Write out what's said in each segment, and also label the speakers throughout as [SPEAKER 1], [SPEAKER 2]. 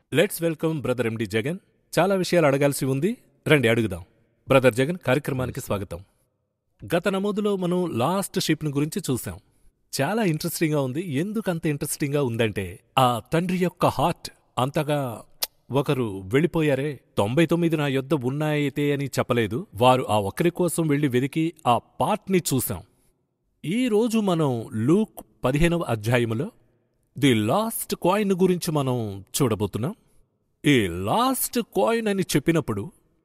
[SPEAKER 1] Let's welcome brother MD Jagan చాలా విషయాలు అడగాల్సి ఉంది రండి అడుగుదాం బ్రదర్ జగన్ కార్యక్రమానికి స్వాగతం గత నమోదులో మనం లాస్ట్ షిప్ను గురించి చూసాం చాలా ఇంట్రెస్టింగ్గా ఉంది ఎందుకు అంత ఇంట్రెస్టింగ్గా ఉందంటే ఆ తండ్రి యొక్క హార్ట్ అంతగా ఒకరు వెళ్ళిపోయారే తొంభై తొమ్మిది నా యొద్ద ఉన్నాయితే అని చెప్పలేదు వారు ఆ ఒక్కరి కోసం వెళ్లి వెదికి ఆ పార్ట్ని చూసాం ఈ రోజు మనం లూక్ పదిహేనవ అధ్యాయములో ది లాస్ట్ కాయిన్ గురించి మనం చూడబోతున్నాం ఈ లాస్ట్ కాయిన్ అని చెప్పినప్పుడు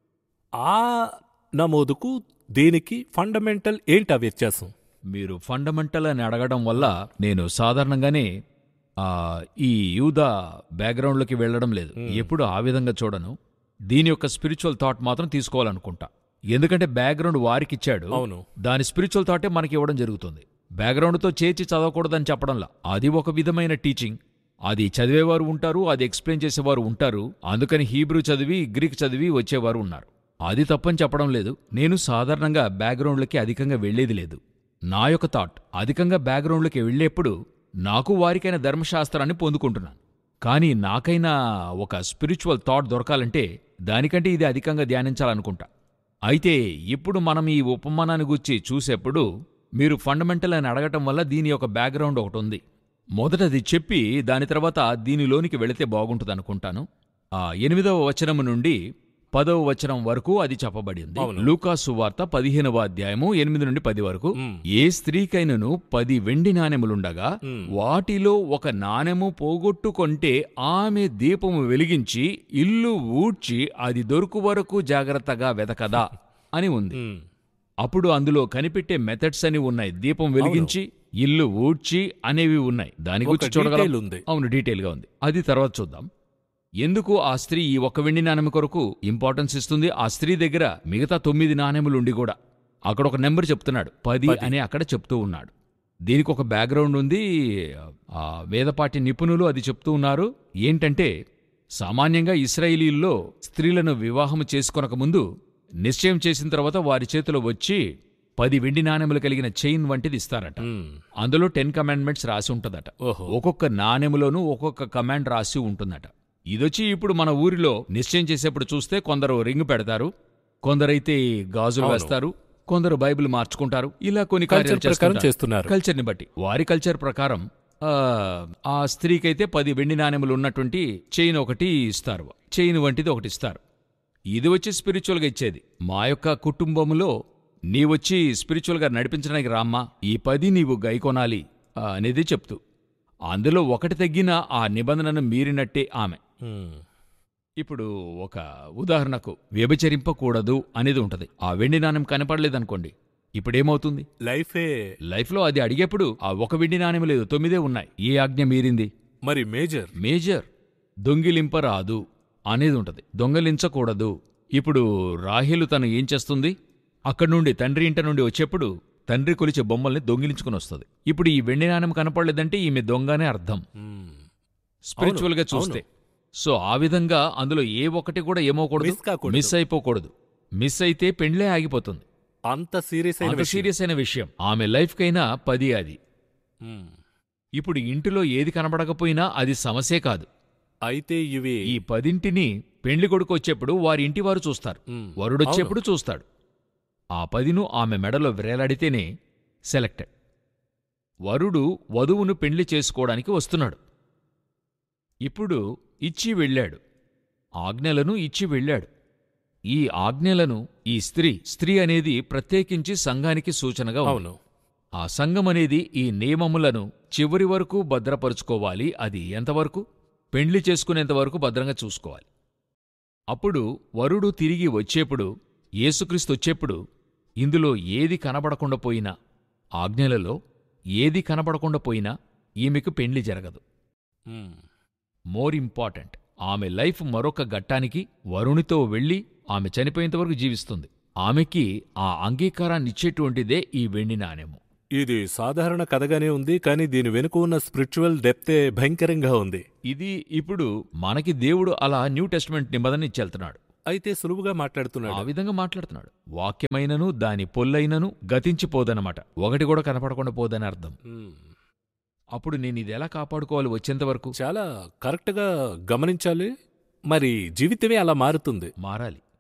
[SPEAKER 1] ఆ నమోదుకు దీనికి ఫండమెంటల్ ఏంటి ఆ వ్యత్యాసం
[SPEAKER 2] మీరు ఫండమెంటల్ అని అడగడం వల్ల నేను సాధారణంగానే ఆ, ఈ యూదా బ్యాక్గ్రౌండ్లోకి వెళ్ళడం లేదు ఎప్పుడు ఆ విధంగా చూడను దీని యొక్క స్పిరిచువల్ థాట్ మాత్రం తీసుకోవాలనుకుంటా ఎందుకంటే బ్యాక్గ్రౌండ్ వారికి ఇచ్చాడు
[SPEAKER 1] అవును
[SPEAKER 2] దాని స్పిరిచువల్ థాటే మనకి ఇవ్వడం జరుగుతుంది బ్యాక్గ్రౌండ్తో చేర్చి చదవకూడదని చెప్పడంలా అది ఒక విధమైన టీచింగ్ అది చదివేవారు ఉంటారు అది ఎక్స్ప్లెయిన్ చేసేవారు ఉంటారు అందుకని హీబ్రూ చదివి గ్రీక్ చదివి వచ్చేవారు ఉన్నారు అది తప్పని చెప్పడం లేదు నేను సాధారణంగా బ్యాక్గ్రౌండ్లకి అధికంగా వెళ్లేది లేదు నా యొక్క థాట్ అధికంగా బ్యాక్గ్రౌండ్లకి వెళ్ళేప్పుడు నాకు వారికైన ధర్మశాస్త్రాన్ని పొందుకుంటున్నాను కానీ నాకైనా ఒక స్పిరిచువల్ థాట్ దొరకాలంటే దానికంటే ఇది అధికంగా ధ్యానించాలనుకుంటా అయితే ఇప్పుడు మనం ఈ ఉపమానాన్ని గురించి చూసేప్పుడు మీరు ఫండమెంటల్ అని అడగటం వల్ల దీని యొక్క బ్యాక్గ్రౌండ్ ఒకటి ఉంది మొదటది చెప్పి దాని తర్వాత దీనిలోనికి వెళితే బాగుంటుందనుకుంటాను ఆ ఎనిమిదవ వచనం నుండి పదవ వచనం వరకు అది చెప్పబడింది
[SPEAKER 1] అవును.
[SPEAKER 2] లూకాసు వార్త పదిహేనవ అధ్యాయము ఎనిమిది నుండి పది వరకు
[SPEAKER 1] మ్.
[SPEAKER 2] ఏ స్త్రీకైనను పది వెండి నాణెములుండగా
[SPEAKER 1] మ్.
[SPEAKER 2] వాటిలో ఒక నాణెము పోగొట్టుకొంటే ఆమె దీపము వెలిగించి ఇల్లు ఊడ్చి అది దొరుకు వరకు జాగ్రత్తగా వెతకదా అని ఉంది
[SPEAKER 1] ఉమ్,
[SPEAKER 2] అప్పుడు అందులో కనిపెట్టే మెథడ్స్ అని ఉన్నాయి దీపం వెలిగించి ఇల్లు ఊడ్చి అనేవి ఉన్నాయి దాని
[SPEAKER 1] ఒక
[SPEAKER 2] గురించి చూడగలం
[SPEAKER 1] detail ఉంది
[SPEAKER 2] అవును డీటెయిల్గా ఉంది అది తర్వాత చూద్దాం ఎందుకు ఆ స్త్రీ ఈ ఒక్క వెండి నాణెం కొరకు ఇంపార్టెన్స్ ఇస్తుంది ఆ స్త్రీ దగ్గర మిగతా తొమ్మిది నాణెములు ఉండి కూడా అక్కడ ఒక నెంబర్ చెప్తున్నాడు పది
[SPEAKER 1] పది.
[SPEAKER 2] అని అక్కడ చెప్తూ ఉన్నాడు దీనికి ఒక బ్యాక్గ్రౌండ్ ఉంది ఆ వేదపాటి నిపుణులు అది చెప్తూ ఉన్నారు ఏంటంటే సామాన్యంగా ఇస్రాయేలీల్లో స్త్రీలను వివాహం చేసుకొనక ముందు నిశ్చయం చేసిన తర్వాత వారి చేతిలో వచ్చి పది వెండి నాణెములు కలిగిన చైన్ వంటిది ఇస్తారట
[SPEAKER 1] ఉమ్,
[SPEAKER 2] అందులో టెన్ కమాండ్మెంట్స్ రాసి ఉంటుందట
[SPEAKER 1] ఓహో
[SPEAKER 2] ఒక్కొక్క నాణెములోనూ ఒక్కొక్క కమాండ్ రాసి ఉంటుందట ఇదొచ్చి ఇప్పుడు మన ఊరిలో నిశ్చయం చేసేప్పుడు చూస్తే కొందరు రింగ్ పెడతారు కొందరైతే గాజులు
[SPEAKER 1] అవును.
[SPEAKER 2] వేస్తారు కొందరు బైబిల్ మార్చుకుంటారు ఇలా కొన్ని
[SPEAKER 1] కల్చర్
[SPEAKER 2] కార్యాలు
[SPEAKER 1] ప్రకారం
[SPEAKER 2] చేస్తుంటారు.
[SPEAKER 1] చేస్తున్నారు
[SPEAKER 2] కల్చర్ని బట్టి వారి కల్చర్ ప్రకారం ఆ, ఆ స్త్రీకైతే పది వెండి నాణెములు ఉన్నటువంటి చైన్ ఒకటి ఇస్తారు చైన్ వంటిది ఒకటి ఇస్తారు ఇది వచ్చి స్పిరిచువల్గా ఇచ్చేది మా యొక్క కుటుంబంలో నీవొచ్చి స్పిరిచువల్గా నడిపించడానికి రామ్మా ఈ పది నీవు గైకొనాలి ఆ, అనేది చెప్తూ అందులో ఒకటి తగ్గిన ఆ నిబంధనను మీరినట్టే ఆమె
[SPEAKER 1] ఉమ్,
[SPEAKER 2] ఇప్పుడు ఒక ఉదాహరణకు వ్యభిచరింపకూడదు అనేది ఉంటది ఆ వెండి నాణెం కనపడలేదనుకోండి ఇప్పుడేమవుతుంది
[SPEAKER 1] లైఫే
[SPEAKER 2] లైఫ్లో అది అడిగేప్పుడు ఆ ఒక వెండి నాణెం లేదు తొమ్మిదే ఉన్నాయి ఏ ఆజ్ఞ మీరింది
[SPEAKER 1] మరి మేజర్
[SPEAKER 2] మేజర్ దొంగిలింపరాదు అనేది ఉంటది దొంగలించకూడదు ఇప్పుడు రాహేలు తను ఏం చేస్తుంది అక్కడి నుండి తండ్రి ఇంట నుండి వచ్చేప్పుడు తండ్రి కొలిచే బొమ్మల్ని దొంగిలించుకుని వస్తుంది ఇప్పుడు ఈ వెండి నాణెం కనపడలేదంటే ఈమె దొంగనే అర్థం
[SPEAKER 1] ఉమ్,
[SPEAKER 2] స్పిరిచువల్గా చూస్తే సో ఆ విధంగా అందులో ఏ ఒక్కటి కూడా ఏమోకూడదు
[SPEAKER 1] మిస్ కాకూడదు.
[SPEAKER 2] మిస్ అయిపోకూడదు మిస్ అయితే పెండ్లే ఆగిపోతుంది
[SPEAKER 1] అంత సీరియస్ అయిన
[SPEAKER 2] అంత
[SPEAKER 1] విషయం.
[SPEAKER 2] సీరియస్ అయిన విషయం ఆమె లైఫ్కైనా పది అది
[SPEAKER 1] ఉమ్,
[SPEAKER 2] ఇప్పుడు ఇంటిలో ఏది కనబడకపోయినా అది సమస్యే కాదు
[SPEAKER 1] అయితే ఇవి
[SPEAKER 2] ఈ పదింటిని పెండ్లి కొడుకు వచ్చేప్పుడు వారి ఇంటి వారు చూస్తారు
[SPEAKER 1] ఉమ్,
[SPEAKER 2] వరుడొచ్చేప్పుడు చూస్తాడు ఆ పదిను ఆమె మెడలో వ్రేలాడితేనే సెలెక్టెడ్ వరుడు వధువును పెండ్లి చేసుకోవడానికి వస్తున్నాడు ఇప్పుడు ఇచ్చి వెళ్ళాడు ఆజ్ఞలను ఇచ్చి వెళ్ళాడు ఈ ఆజ్ఞలను ఈ స్త్రీ స్త్రీ అనేది ప్రత్యేకించి సంఘానికి సూచనగా ఉంది
[SPEAKER 1] అవును
[SPEAKER 2] ఆ సంఘం అనేది ఈ నియమములను చివరి వరకు భద్రపరుచుకోవాలి అది ఎంతవరకు పెండ్లి చేసుకునేంత వరకు భద్రంగా చూసుకోవాలి అప్పుడు వరుడు తిరిగి వచ్చేప్పుడు యేసుక్రీస్తు వచ్చేప్పుడు ఇందులో ఏది కనబడకుండా పోయినా ఆజ్ఞలలో ఏది కనబడకుండా పోయినా ఈమెకు పెండ్లి జరగదు
[SPEAKER 1] ఉమ్,
[SPEAKER 2] మోర్ ఇంపార్టెంట్ ఆమె లైఫ్ మరొక ఘట్టానికి వరుణితో వెళ్ళి ఆమె చనిపోయేంత వరకు జీవిస్తుంది ఆమెకి ఆ అంగీకారాన్ని ఇచ్చేటువంటిదే ఈ వెండి నాణెము
[SPEAKER 1] ఇది సాధారణ కథగానే ఉంది కానీ దీని వెనుక ఉన్న స్పిరిచువల్ డెప్తే భయంకరంగా ఉంది
[SPEAKER 2] ఇది ఇప్పుడు మనకి దేవుడు అలా న్యూ టెస్ట్మెంట్ నిబంధన ఇచ్చెళ్తున్నాడు
[SPEAKER 1] అయితే సులువుగా
[SPEAKER 2] ఆ
[SPEAKER 1] మాట్లాడుతున్నాడు
[SPEAKER 2] విధంగా మాట్లాడుతున్నాడు వాక్యమైనను దాని పొల్లైనను గతించిపోదనమాట ఒకటి కూడా కనపడకుండా పోదని అర్థం
[SPEAKER 1] ఉమ్,
[SPEAKER 2] అప్పుడు నేను ఇది ఎలా కాపాడుకోవాలి వచ్చేంత వరకు
[SPEAKER 1] చాలా కరెక్ట్ గా గమనించాలి మరి జీవితమే అలా మారుతుంది
[SPEAKER 2] మారాలి